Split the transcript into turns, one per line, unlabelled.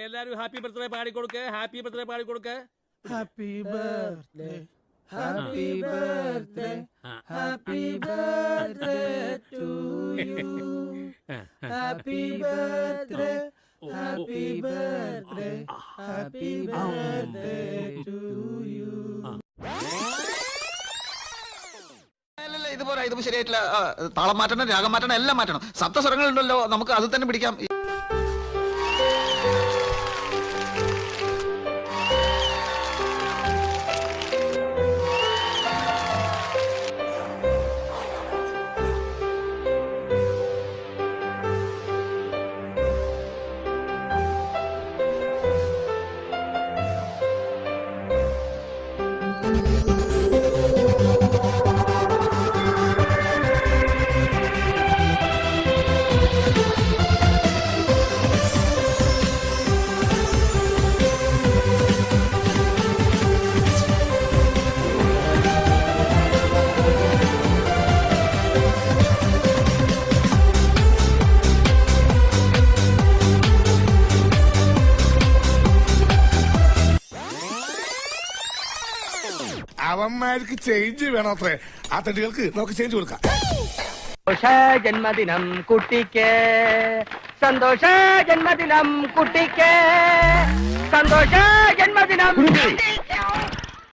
എല്ലാരും happy birthday പാടി കൊടുക്ക് ഹാപ്പി ബർത്ത്ഡേ പാടി കൊടുക്ക്
happy birthday happy birthday happy birthday to you happy birthday happy birthday happy birthday to you
അല്ലല്ല ഇതുപോലെ ഇത് ശരിയായിട്ടില്ല ആ, താളം മാറ്റണം രാഗം മാറ്റണം എല്ലാം മാറ്റണം സപ്തസ്വരങ്ങളുണ്ടല്ലോ നമുക്ക് അത് തന്നെ പിടിക്കാം
അവന്മാർക്ക് ചേഞ്ച് വേണോത്രേ ആ തടികൾക്ക് നമുക്ക് ചേഞ്ച് കൊടുക്കാം
സന്തോഷ ജന്മദിനം കുട്ടിക്ക് സന്തോഷ ജന്മദിനം കുട്ടിക്ക് സന്തോഷ ജന്മദിനം കുട്ടിക്ക്.